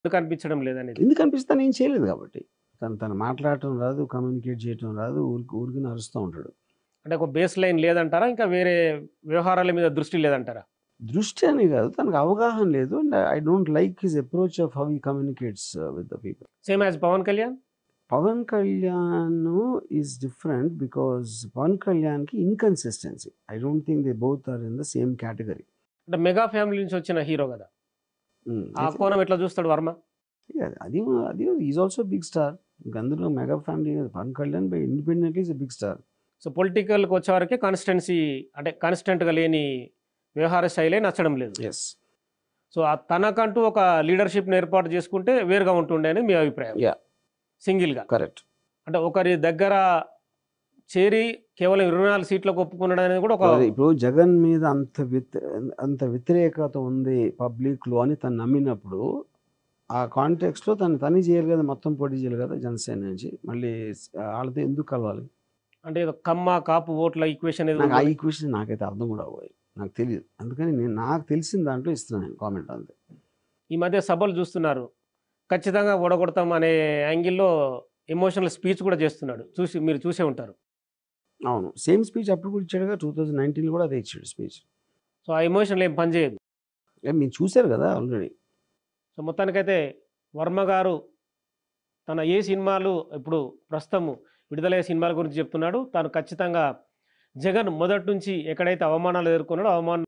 ఎందుకు అనిపించడం లేదనేది ఎందుకు అనిపిస్తే ఏం చేయలేదు కాబట్టి తను తను మాట్లాడటం రాదు కమ్యూనికేట్ చేయటం రాదు ఊరికి ఊరికి అరుస్తూ ఉంటాడు అంటే ఒక బేస్ లైన్ లేదంటారా ఇంకా వేరే వ్యవహారాల మీద దృష్టి లేదంటారా దృష్టి అని కాదు తనకు అవగాహన లేదు and I don't like his approach of how he communicates with the people same as Pawan Kalyan Pawan Kalyan is different because Pawan కళ్యాణ్కి inconsistency I don't think they both are in the same category అంటే మెగా ఫ్యామిలీ నుంచి వచ్చిన hero కదా ఆ కోణం ఎట్లా చూస్తాడు వర్మ అది అది ఈజ్ ఆల్సో బిగ్ స్టార్ అందులో mega family Pawan Kalyan by independently is big star so పొలిటికల్కి వచ్చేవరకే కాన్స్టెన్సీ అంటే కాన్స్టెంట్గా లేని వ్యవహార శైలే నచ్చడం లేదు ఎస్ సో ఆ తనకంటూ ఒక లీడర్షిప్ని ఏర్పాటు చేసుకుంటే వేరుగా ఉంటుండే అని మీ అభిప్రాయం Yeah. సింగిల్గా కరెక్ట్ అంటే ఒకరి దగ్గర చేరి కేవలం ఇరవై నాలుగు సీట్లకు ఒప్పుకున్నాడు అనేది కూడా ఒక ఇప్పుడు జగన్ మీద అంత వ్యతి అంత వ్యతిరేకత ఉంది పబ్లిక్లో అని తను నమ్మినప్పుడు ఆ కాంటెక్స్లో తను తని చేయాలి కదా మొత్తం పోటీ చేయాలి కదా జనసేన నుంచి మళ్ళీ వాళ్ళతో ఎందుకు కలవాలి అంటే ఏదో కమ్మ కాపు ఓట్ల ఈక్వేషన్ ఏదో నాకు ఆ ఉంది. ఈక్వేషన్ నాకైతే అర్థం కూడా అవ్వాలి నాకు తెలియదు అందుకని నేను నాకు తెలిసిన దాంట్లో ఇస్తున్నాను నేను కామెంట్ అంతే ఈ మధ్య సభలు చూస్తున్నారు ఖచ్చితంగా ఓడగొడతాం అనే యాంగిల్లో ఎమోషనల్ స్పీచ్ కూడా చేస్తున్నాడు చూసి మీరు చూసే ఉంటారు అవును సేమ్ స్పీచ్ అప్పుడు కూడా ఇచ్చాడుగా టూ థౌజండ్ నైన్టీన్లో కూడా అదే ఇచ్చాడు స్పీచ్ సో ఆ ఎమోషన్లు ఏం పనిచేయదు మీరు చూశారు కదా ఆల్రెడీ సో మొత్తానికైతే వర్మ గారు తన ఏ సినిమాలు ఇప్పుడు ప్రస్తుతము విడుదలయ్యే సినిమాల గురించి చెప్తున్నాడు తాను ఖచ్చితంగా జగన్ మొదటి నుంచి ఎక్కడైతే అవమానాలు ఎదుర్కొన్నాడో అవమానం